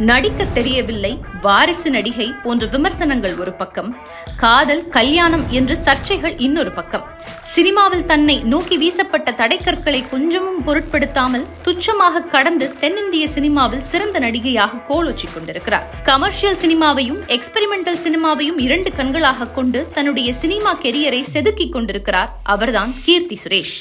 நடிக்க தெரியவில்லை வாரிசு நடிகை போன்ற விமர்சனங்கள் ஒரு பக்கம் காதல் கல்யாணம் என்று சர்ச்சைகள் இன்னொரு பக்கம் சினிமாவில் தன்னை நோக்கி வீசப்பட்ட தடைக்கற்களை கொஞ்சமும் பொருட்படுத்தாமல் துச்சமாக கடந்து தென்னிந்திய சினிமாவில் சிறந்த நடிகையாக கோலோச்சிக் கொண்டிருக்கிறார் கமர்ஷியல் சினிமாவையும் எக்ஸ்பெரிமெண்டல் சினிமாவையும் இரண்டு கண்களாக கொண்டு தன்னுடைய சினிமா கெரியரை செதுக்கிக் கொண்டிருக்கிறார் அவர்தான் கீர்த்தி சுரேஷ்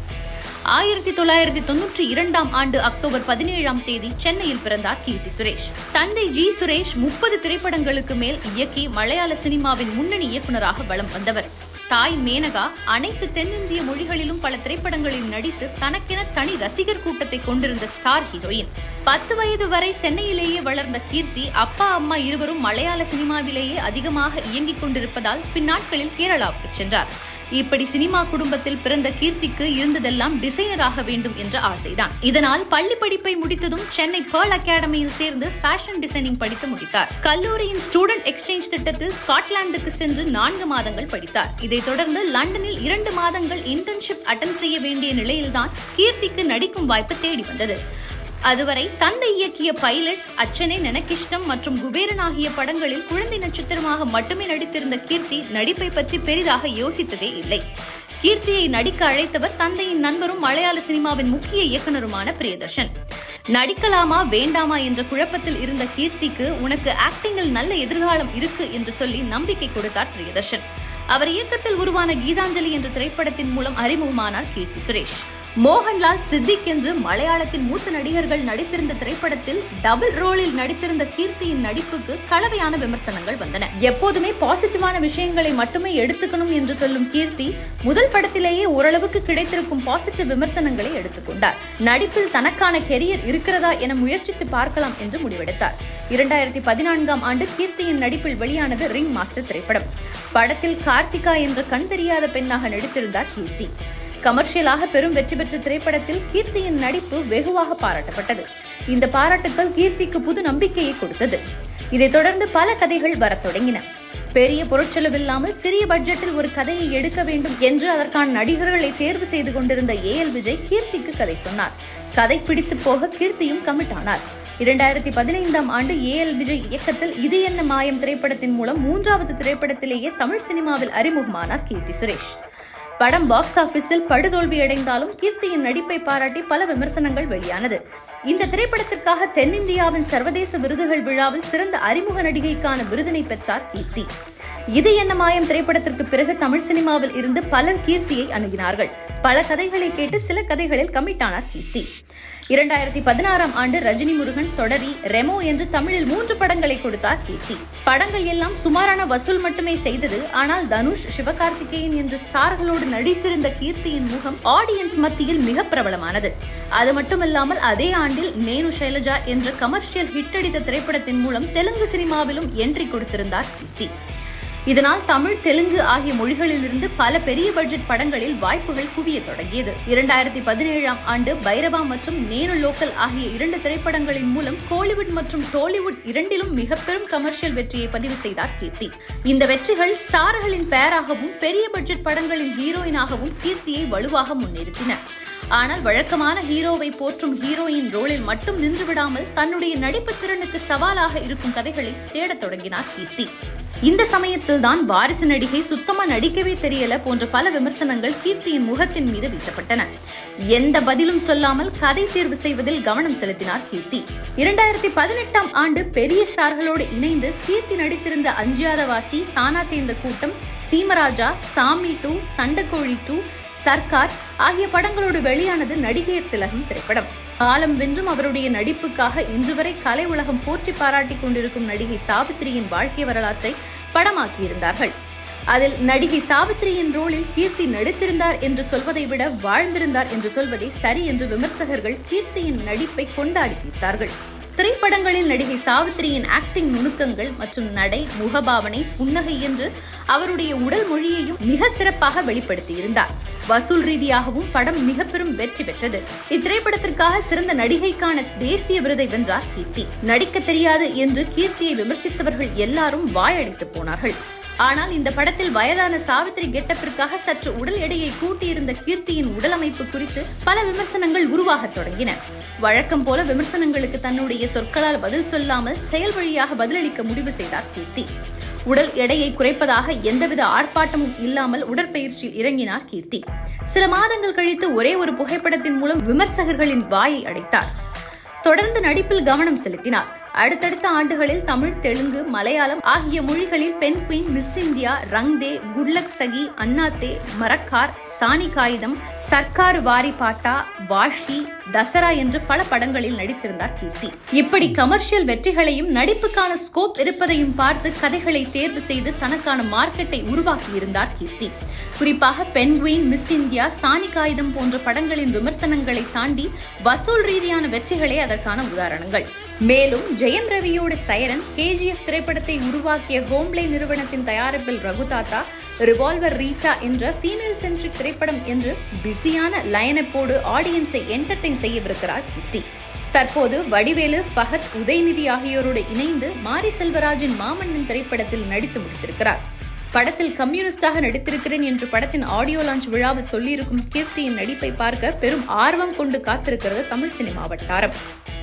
ஆயிரத்தி தொள்ளாயிரத்தி தொன்னூற்றி இரண்டாம் ஆண்டு அக்டோபர் பதினேழாம் தேதி சென்னையில் பிறந்தார் கீர்த்தி சுரேஷ் தந்தை ஜி சுரேஷ் முப்பது திரைப்படங்களுக்கு மேல் இயக்கி மலையாள சினிமாவின் முன்னணி இயக்குநராக வலம் வந்தவர் தாய் மேனகா அனைத்து தென்னிந்திய மொழிகளிலும் பல திரைப்படங்களில் நடித்து தனக்கென தனி ரசிகர் கூட்டத்தை கொண்டிருந்த ஸ்டார் ஹீரோயின் பத்து வயது வரை சென்னையிலேயே வளர்ந்த கீர்த்தி அப்பா அம்மா இருவரும் மலையாள சினிமாவிலேயே அதிகமாக இயங்கிக் கொண்டிருப்பதால் பின்னாட்களில் கேரளாவுக்கு சென்றார் இப்படி சினிமா குடும்பத்தில் பிறந்த கீர்த்திக்கு இருந்ததெல்லாம் டிசைனராக வேண்டும் என்ற ஆசைதான் இதனால் பள்ளி படிப்பை முடித்ததும் சென்னை பேர்ல் அகாடமியில் சேர்ந்து ஃபேஷன் டிசைனிங் படித்து முடித்தார் கல்லூரியின் ஸ்டூடெண்ட் எக்ஸ்சேஞ்ச் திட்டத்தில் ஸ்காட்லாந்துக்கு சென்று நான்கு மாதங்கள் படித்தார் இதைத் தொடர்ந்து லண்டனில் இரண்டு மாதங்கள் இன்டர்ன்ஷிப் அட்டன் செய்ய வேண்டிய நிலையில்தான் கீர்த்திக்கு நடிக்கும் வாய்ப்பு தேடி வந்தது அதுவரை தந்தை இயக்கிய பைலட்ஸ் அச்சனை நெனக்கிஷ்டம் மற்றும் குபேரன் ஆகிய படங்களில் குழந்தை நட்சத்திரமாக மட்டுமே நடித்திருந்த கீர்த்தி நடிப்பை பற்றி பெரிதாக யோசித்ததே இல்லை கீர்த்தியை நடிக்க அழைத்தவர் தந்தையின் நண்பரும் மலையாள சினிமாவின் முக்கிய இயக்குனருமான பிரியதர்ஷன் நடிக்கலாமா வேண்டாமா என்ற குழப்பத்தில் இருந்த கீர்த்திக்கு உனக்கு ஆக்டிங்கில் நல்ல எதிர்காலம் இருக்கு என்று சொல்லி நம்பிக்கை கொடுத்தார் பிரியதர்ஷன் அவர் இயக்கத்தில் உருவான கீதாஞ்சலி என்ற திரைப்படத்தின் மூலம் அறிமுகமானார் கீர்த்தி சுரேஷ் மோகன்லால் சித்திக் என்று மலையாளத்தின் மூத்த நடிகர்கள் நடித்திருந்த திரைப்படத்தில் டபுள் ரோலில் நடித்திருந்த கீர்த்தியின் நடிப்புக்கு கலவையான விமர்சனங்கள் வந்தன எப்போதுமே பாசிட்டிவான விஷயங்களை மட்டுமே எடுத்துக்கணும் என்று சொல்லும் கீர்த்தி முதல் படத்திலேயே ஓரளவுக்கு கிடைத்திருக்கும் பாசிட்டிவ் விமர்சனங்களை எடுத்துக்கொண்டார் நடிப்பில் தனக்கான கெரியர் இருக்கிறதா என முயற்சித்து பார்க்கலாம் என்று முடிவெடுத்தார் இரண்டாயிரத்தி பதினான்காம் ஆண்டு கீர்த்தியின் நடிப்பில் வெளியானது ரிங் மாஸ்டர் திரைப்படம் படத்தில் கார்த்திகா என்ற கண் தெரியாத பெண்ணாக நடித்திருந்தார் கீர்த்தி கமர்ஷியலாக பெரும் வெற்றி பெற்ற திரைப்படத்தில் கீர்த்தியின் நடிப்பு வெகுவாக பாராட்டப்பட்டது இந்த பாராட்டுக்கள் கீர்த்திக்கு புது நம்பிக்கையை கொடுத்தது இதைத் தொடர்ந்து பல கதைகள் வரத் தொடங்கின பெரிய பொருட்செலவில்லாமல் சிறிய பட்ஜெட்டில் ஒரு கதையை எடுக்க வேண்டும் என்று அதற்கான நடிகர்களை தேர்வு செய்து கொண்டிருந்த ஏ எல் விஜய் கீர்த்திக்கு கதை சொன்னார் கதை பிடித்து போக கீர்த்தியும் கமிட் ஆனார் இரண்டாயிரத்தி பதினைந்தாம் ஆண்டு ஏ எல் விஜய் இயக்கத்தில் இது என்ன மாயம் திரைப்படத்தின் மூலம் மூன்றாவது திரைப்படத்திலேயே தமிழ் சினிமாவில் அறிமுகமானார் கீர்த்தி சுரேஷ் படம் பாக்ஸ் ஆபீஸில் படுதோல்வி அடைந்தாலும் கீர்த்தியின் நடிப்பை பாராட்டி பல விமர்சனங்கள் வெளியானது இந்த திரைப்படத்திற்காக தென்னிந்தியாவின் சர்வதேச விருதுகள் விழாவில் சிறந்த அறிமுக நடிகைக்கான விருதினை பெற்றார் கீர்த்தி இது என்ன மாயம் திரைப்படத்திற்கு பிறகு தமிழ் சினிமாவில் இருந்து பலர் கீர்த்தியை அணுகினார்கள் பல கதைகளை கேட்டு சில கதைகளில் கமிட் ஆனார் கீர்த்தி இரண்டாயிரத்தி பதினாறாம் ஆண்டு ரஜினி முருகன் தொடரி ரெமோ என்று தமிழில் மூன்று படங்களை கொடுத்தார் கீர்த்தி படங்கள் எல்லாம் சுமாரான வசூல் மட்டுமே செய்தது ஆனால் தனுஷ் சிவகார்த்திகேயன் என்ற ஸ்டார்களோடு நடித்திருந்த கீர்த்தியின் முகம் ஆடியன்ஸ் மத்தியில் மிக பிரபலமானது அது மட்டுமல்லாமல் அதே ஆண்டில் நேனு சைலஜா என்ற கமர்ஷியல் ஹிட் அடித்த திரைப்படத்தின் மூலம் தெலுங்கு சினிமாவிலும் என்ட்ரி கொடுத்திருந்தார் கீர்த்தி இதனால் தமிழ் தெலுங்கு ஆகிய மொழிகளிலிருந்து பல பெரிய பட்ஜெட் படங்களில் வாய்ப்புகள் குவிய தொடங்கியது இரண்டாயிரத்தி பதினேழாம் ஆண்டு பைரவா மற்றும் நேரு லோக்கல் ஆகிய இரண்டு திரைப்படங்களின் மூலம் கோலிவுட் மற்றும் டோலிவுட் இரண்டிலும் மிக பெரும் கமர்ஷியல் வெற்றியை பதிவு செய்தார் கீர்த்தி இந்த வெற்றிகள் ஸ்டார்களின் பெயராகவும் பெரிய பட்ஜெட் படங்களின் ஹீரோயினாகவும் கீர்த்தியை வலுவாக முன்னிறுத்தின ஆனால் வழக்கமான ஹீரோவை போற்றும் ஹீரோயின் ரோலில் மட்டும் நின்றுவிடாமல் தன்னுடைய நடிப்பு திறனுக்கு சவாலாக இருக்கும் கதைகளை தேடத் தொடங்கினார் கீர்த்தி இந்த சமயத்தில் தான் வாரிசு நடிகை சுத்தமா நடிக்கவே தெரியல போன்ற பல விமர்சனங்கள் கீர்த்தியின் முகத்தின் மீது வீசப்பட்டன எந்த பதிலும் சொல்லாமல் கதை தேர்வு செய்வதில் கவனம் செலுத்தினார் கீர்த்தி இரண்டாயிரத்தி பதினெட்டாம் ஆண்டு பெரிய ஸ்டார்களோடு இணைந்து கீர்த்தி நடித்திருந்த அஞ்சியாதவாசி தானா சேர்ந்த கூட்டம் சீமராஜா சாமி டூ சண்டக்கோழி டூ சர்க்கார் ஆகிய படங்களோடு வெளியானது நடிகையர் திலகம் திரைப்படம் காலம் வென்றும் அவருடைய நடிப்புக்காக இன்று வரை கலை உலகம் போற்றி பாராட்டிக் கொண்டிருக்கும் நடிகை சாவித்திரியின் வாழ்க்கை வரலாற்றை படமாக்கியிருந்தார்கள் அதில் நடிகை சாவித்திரியின் ரோலில் கீர்த்தி நடித்திருந்தார் என்று சொல்வதை விட வாழ்ந்திருந்தார் என்று சொல்வதே சரி என்று விமர்சகர்கள் கீர்த்தியின் நடிப்பை கொண்டாடி தீர்த்தார்கள் திரைப்படங்களில் நடிகை சாவித்திரியின் ஆக்டிங் நுணுக்கங்கள் மற்றும் நடை முகபாவனை புன்னகை என்று அவருடைய உடல் மொழியையும் மிக சிறப்பாக வெளிப்படுத்தியிருந்தார் வசூல் ரீதியாகவும் படம் மிக பெரும் வெற்றி பெற்றது இத்திரைப்படத்திற்காக சிறந்த நடிகைக்கான தேசிய விருதை வென்றார் கீர்த்தி நடிக்க தெரியாது என்று கீர்த்தியை விமர்சித்தவர்கள் எல்லாரும் வாயடித்து போனார்கள் ஆனால் இந்த படத்தில் வயதான சாவித்திரி கெட்டப்பிற்காக சற்று உடல் எடையை கூட்டியிருந்த கீர்த்தியின் உடல் அமைப்பு குறித்து பல விமர்சனங்கள் உருவாகத் தொடங்கின வழக்கம் போல விமர்சனங்களுக்கு தன்னுடைய சொற்களால் பதில் சொல்லாமல் செயல் வழியாக பதிலளிக்க முடிவு செய்தார் கீர்த்தி உடல் எடையை குறைப்பதாக எந்தவித ஆர்ப்பாட்டமும் இல்லாமல் உடற்பயிற்சியில் இறங்கினார் கீர்த்தி சில மாதங்கள் கழித்து ஒரே ஒரு புகைப்படத்தின் மூலம் விமர்சகர்களின் வாயை அடைத்தார் தொடர்ந்து நடிப்பில் கவனம் செலுத்தினார் அடுத்தடுத்த ஆண்டுகளில் தமிழ் தெலுங்கு மலையாளம் ஆகிய மொழிகளில் penguin miss India Rang De good luck Sakhi Annaatthe Marakkar சாணி காகிதம் சர்க்காரு வாரி பாட்டா வாஷி தசரா என்று பல படங்களில் நடித்திருந்தார் கீர்த்தி இப்படி கமர்ஷியல் வெற்றிகளையும் நடிப்புக்கான ஸ்கோப் இருப்பதையும் பார்த்து கதைகளை தேர்வு செய்து தனக்கான மார்க்கெட்டை உருவாக்கியிருந்தார் கீர்த்தி குறிப்பாக பென்குயின் மிஸ் இந்தியா சாணி காகிதம் போன்ற படங்களின் விமர்சனங்களை தாண்டி வசூல் ரீதியான வெற்றிகளே அதற்கான உதாரணங்கள் மேலும் ஜெயம் ரவியோட சைரன் கேஜிஎஃப் திரைப்படத்தை உருவாக்கிய ஹோம்லே நிறுவனத்தின் தயாரிப்பில் ரகுதாத்தா ரிவால்வர் ரீட்டா என்ற ஃபீமேல் சென்ட்ரிக் திரைப்படம் என்று பிஸியான லைனப்போடு ஆடியன்ஸை என்டர்டெயின் செய்யவிருக்கிறார் கீர்த்தி தற்போது வடிவேலு ஃபஹத் உதயநிதி ஆகியோரோடு இணைந்து மாரி செல்வராஜின் மாமன்னன் திரைப்படத்தில் நடித்து முடித்திருக்கிறார் படத்தில் கம்யூனிஸ்டாக நடித்திருக்கிறேன் என்று படத்தின் ஆடியோ லான்ச் விழாவில் சொல்லியிருக்கும் கீர்த்தியின் நடிப்பை பார்க்க பெரும் ஆர்வம் கொண்டு காத்திருக்கிறது தமிழ் சினிமா வட்டாரம்